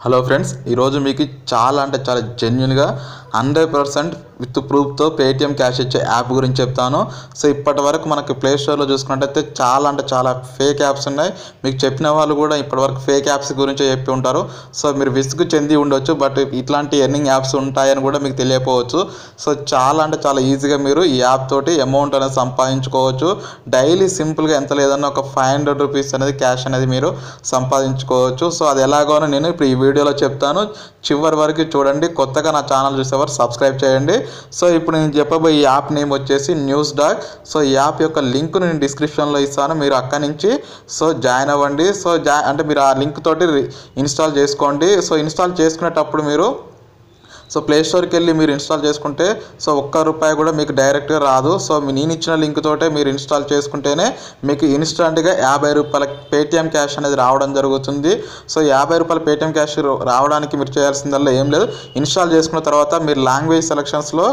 hello friends ఈరోజు మీకు చాలా అంటే చాలా జెన్యున్గా హండ్రెడ్ పర్సెంట్ విత్ ప్రూఫ్తో పేటిఎం క్యాష్ ఇచ్చే యాప్ గురించి చెప్తాను సో ఇప్పటి వరకు మనకి ప్లే స్టోర్లో చూసుకున్నట్టయితే చాలా అంటే చాలా ఫేక్ యాప్స్ ఉన్నాయి మీకు చెప్పిన వాళ్ళు కూడా ఇప్పటివరకు ఫేక్ యాప్స్ గురించి చెప్పి ఉంటారు సో మీరు విసుగు చెంది ఉండొచ్చు బట్ ఇట్లాంటి ఎర్నింగ్ యాప్స్ ఉంటాయని కూడా మీకు తెలియకపోవచ్చు సో చాలా అంటే చాలా ఈజీగా మీరు ఈ యాప్ తోటి అమౌంట్ అనేది సంపాదించుకోవచ్చు డైలీ సింపుల్గా ఎంత లేదన్నా ఒక ఫైవ్ హండ్రెడ్ రూపీస్ అనేది క్యాష్ అనేది మీరు సంపాదించుకోవచ్చు సో అది ఎలాగోనో నేను ఇప్పుడు ఈ వీడియోలో చెప్తాను చివరి వరకు చూడండి కొత్తగా నా ఛానల్ చూసేవారు సబ్స్క్రైబ్ చేయండి సో ఇప్పుడు నేను చెప్పబోయే ఈ యాప్ నేమ్ వచ్చేసి న్యూస్ డాగ్ సో ఈ యాప్ యొక్క లింక్ నేను డిస్క్రిప్షన్లో ఇస్తాను మీరు అక్కడి నుంచి సో జాయిన్ అవ్వండి సో జా అంటే మీరు ఆ లింక్ తోటి ఇన్స్టాల్ చేసుకోండి సో ఇన్స్టాల్ చేసుకునేటప్పుడు మీరు సో ప్లే స్టోర్కి వెళ్ళి మీరు ఇన్స్టాల్ చేసుకుంటే సో ఒక్క రూపాయి కూడా మీకు డైరెక్ట్గా రాదు సో మీ నేను ఇచ్చిన లింక్ తోటే మీరు ఇన్స్టాల్ చేసుకుంటేనే మీకు ఇన్స్టంట్గా యాభై రూపాయల పేటిఎం క్యాష్ అనేది రావడం జరుగుతుంది సో యాభై రూపాయల పేటిఎం క్యాష్ రావడానికి మీరు చేయాల్సిందల్లా ఏం లేదు ఇన్స్టాల్ చేసుకున్న తర్వాత మీరు లాంగ్వేజ్ సెలక్షన్స్లో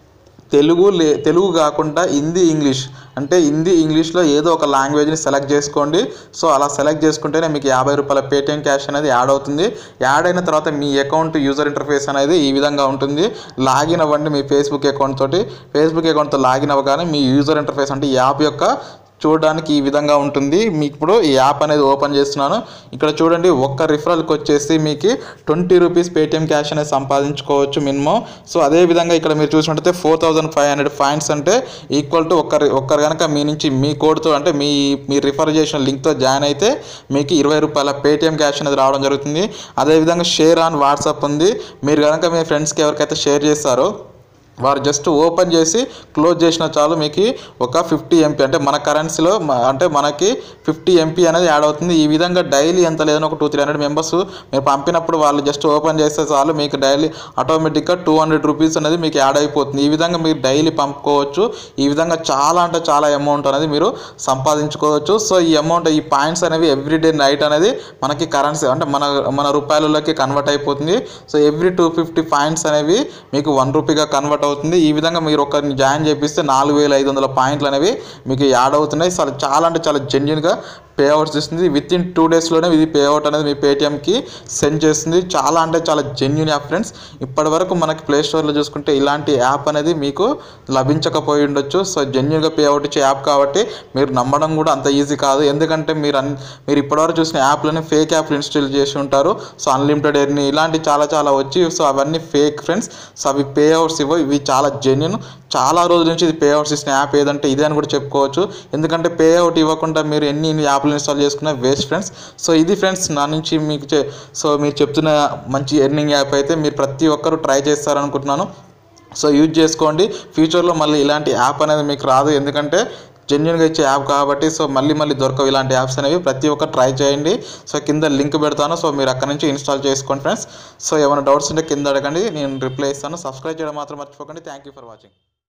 తెలుగు లే తెలుగు కాకుండా హిందీ ఇంగ్లీష్ అంటే హిందీ ఇంగ్లీష్లో ఏదో ఒక లాంగ్వేజ్ని సెలెక్ట్ చేసుకోండి సో అలా సెలెక్ట్ చేసుకుంటేనే మీకు యాభై రూపాయల పేటిఎం క్యాష్ అనేది యాడ్ అవుతుంది యాడ్ అయిన తర్వాత మీ అకౌంట్ యూజర్ ఇంటర్ఫేస్ అనేది ఈ విధంగా ఉంటుంది లాగిన్ అవ్వండి మీ ఫేస్బుక్ అకౌంట్ తోటి ఫేస్బుక్ అకౌంట్తో లాగిన్ అవ్వగానే మీ యూజర్ ఇంటర్ఫేస్ అంటే ఈ యాప్ యొక్క చూడడానికి ఈ విధంగా ఉంటుంది మీకు ఇప్పుడు ఈ యాప్ అనేది ఓపెన్ చేస్తున్నాను ఇక్కడ చూడండి ఒక్క రిఫరల్కి వచ్చేసి మీకు ట్వంటీ రూపీస్ పేటిఎం క్యాష్ అనేది సంపాదించుకోవచ్చు మినిమం సో అదే విధంగా ఇక్కడ మీరు చూసినట్టయితే four thousand five hundred points అంటే ఈక్వల్ టు ఒక్కరి ఒక్కరు కనుక మీ నుంచి మీ కోడ్తో అంటే మీ మీ రిఫర్ చేసిన లింక్తో జాయిన్ అయితే మీకు ఇరవై రూపాయల పేటిఎం క్యాష్ అనేది రావడం జరుగుతుంది అదేవిధంగా షేర్ ఆన్ వాట్సాప్ ఉంది మీరు కనుక మీ ఫ్రెండ్స్కి ఎవరికైతే షేర్ చేస్తారో వారు జస్ట్ ఓపెన్ చేసి క్లోజ్ చేసిన చాలు మీకు ఒక ఫిఫ్టీ ఎంపీ అంటే మన కరెన్సీలో మ- అంటే మనకి ఫిఫ్టీ ఎంపీ అనేది యాడ్ అవుతుంది ఈ విధంగా డైలీ ఎంత లేదని ఒక టూ త్రీ హండ్రెడ్ మెంబర్స్ మీరు పంపినప్పుడు వాళ్ళు జస్ట్ ఓపెన్ చేస్తే చాలు మీకు డైలీ ఆటోమేటిక్గా టూ హండ్రెడ్ రూపీస్ అనేది మీకు యాడ్ అయిపోతుంది ఈ విధంగా మీరు డైలీ పంపుకోవచ్చు ఈ విధంగా చాలా అంటే చాలా అమౌంట్ అనేది మీరు సంపాదించుకోవచ్చు సో ఈ అమౌంట్ ఈ పాయింట్స్ అనేవి ఎవ్రీడే నైట్ అనేది మనకి కరెన్సీ అంటే మన మన రూపాయలలోకి కన్వర్ట్ అయిపోతుంది so every two fifty points అనేవి మీకు వన్ రూపీగా కన్వర్ట్ అవుతుంది ఈ విధంగా మీరు ఒకరిని జాయిన్ చేపిస్తే నాలుగు వేల ఐదు వందల పాయింట్లు అనేవి మీకు యాడ్ అవుతున్నాయి చాలా చాలా అంటే చాలా జెన్యున్గా పే అవుట్స్ ఇస్తుంది విత్ ఇన్ టూ డేస్లోనే ఇది పే అవుట్ అనేది మీ పేటిఎంకి సెండ్ చేస్తుంది చాలా అంటే చాలా జెన్యున్ యాప్ ఫ్రెండ్స్ ఇప్పటి వరకు మనకి ప్లే స్టోర్లో చూసుకుంటే ఇలాంటి యాప్ అనేది మీకు లభించకపోయి ఉండొచ్చు సో జెన్యున్గా పే అవుట్ ఇచ్చే యాప్ కాబట్టి మీరు నమ్మడం కూడా అంత ఈజీ కాదు ఎందుకంటే మీరు అన్ మీరు ఇప్పటివరకు చూసిన యాప్లని ఫేక్ యాప్లు ఇన్స్టాల్ చేసి ఉంటారు సో అన్లిమిటెడ్ ఎర్ని ఇలాంటి చాలా చాలా వచ్చి సో అవన్నీ ఫేక్ ఫ్రెండ్స్ సో అవి పే అవుట్స్ ఇవ్వ ఇవి చాలా జెన్యున్ చాలా రోజుల నుంచి ఇది పే అవుట్స్ ఇచ్చిన యాప్ ఏదంటే ఇదే అని కూడా చెప్పుకోవచ్చు ఎందుకంటే పే అవుట్ ఇవ్వకుండా మీరు ఎన్ని ఎన్ని యాప్లు ఇన్స్టాల్ చేసుకున్నా వేస్ట్ ఫ్రెండ్స్ సో ఇది ఫ్రెండ్స్ నా నుంచి మీకు చె- సో మీరు చెప్తున్న మంచి ఎర్నింగ్ యాప్ అయితే మీరు ప్రతి ఒక్కరూ ట్రై చేస్తారనుకుంటున్నాను సో యూజ్ చేసుకోండి ఫ్యూచర్లో మళ్ళీ ఇలాంటి యాప్ అనేది మీకు రాదు ఎందుకంటే జెన్యున్గా ఇచ్చే యాప్ కాబట్టి సో మళ్ళీ మళ్ళీ దొరకవు ఇలాంటి యాప్స్ అనేవి ప్రతి ఒక్కరు ట్రై చేయండి సో కింద లింక్ పెడతాను సో మీరు అక్కడ నుంచి ఇన్స్టాల్ చేసుకోండి ఫ్రెండ్స్ సో ఏమైనా డౌట్స్ ఉంటే కింద అడగండి నేను రిప్లై ఇస్తాను సబ్స్క్రైబ్ చేయడం మాత్రం మర్చిపోకండి థ్యాంక్ యూ ఫర్ వాచింగ్